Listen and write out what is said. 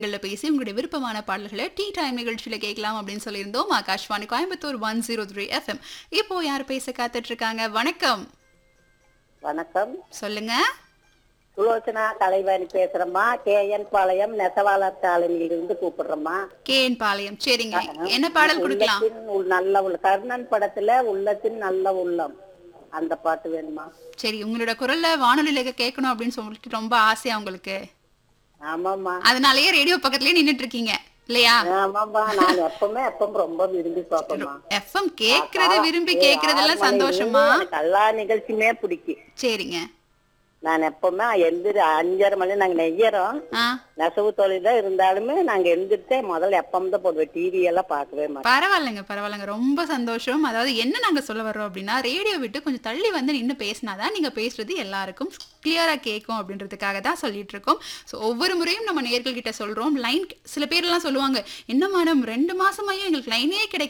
ல பேசி உங்களுடைய விருப்பமான பாடல்களை டீ டைம் நிகழ்ச்சியில கேட்கலாம் அப்படின்னு சொல்லியிருந்தோம் Akashvani Coimbatore one zero three FM இப்போ யார் பேச காத்துட்டு இருக்காங்க வணக்கம் வணக்கம் சொல்லுங்க சுலோச்சனா கலைவாணி பேசுறேம்மா கேஎன் பாளையம் நெசவாளர் காலனியிலிருந்து கூப்பிடுறேம்மா கேஎன் பாளையம் சரிங்க என்ன பாடல் கொடுக்கலாம் உள்ளத்தின் உள் நல்ல உள்ள கர்ணன் படத்துல உள்ளத்தின் நல்ல உள்ளம் அந்த பாட்டு வேணுமா சரி உங்களோட குரல்ல வானொலியில கேட்கணும் அப்படின்னு சொல்லிட்டு ரொம்ப ஆசையா உங்களுக்கு ஆமாம்மா அதனாலயே ரேடியோ பக்கத்துலயே நின்னுட்டு இருக்கீங்க இல்லையா ஆமாம்மா நான் எப்பவுமே எப்பவும் ரொம்ப விரும்பி பார்ப்பேம்மா எஃப்எம் கேக்குறது விரும்பி கேக்குறதெல்லாம் சந்தோஷமா எனக்கு எல்லா நிகழ்ச்சியுமே பிடிக்கும் சரிங்க நான் எப்பவுமே எந்திரி அஞ்சரை மணி நாங்க நெய்யறோம் ஆ நெசவு தொழில் தான் இருந்தாலுமே நாங்க எந்திரிச்சே முதல்ல எப்பவும் தான் போடுவேன் டிவி எல்லாம் பார்க்கவே மாட்டோம் பரவாயில்லைங்க பரவாயில்லைங்க ரொம்ப சந்தோஷம் அதாவது என்ன நாங்க சொல்ல வர்றோம் அப்படின்னா ரேடியோ விட்டு கொஞ்சம் தள்ளி வந்து நின்று பேசினாதான் நீங்க பேசுறது எல்லாருக்கும் கிளியரா கேட்கும் அப்படின்றதுக்காக தான் சொல்லிட்டு இருக்கோம் ஸோ ஒவ்வொரு முறையும் நம்ம நேர்கள் கிட்ட சொல்றோம் லைன் சில பேர்லாம் சொல்லுவாங்க என்ன மேடம் ரெண்டு மாசமாயும் எங்களுக்கு லைனே கிடைக்க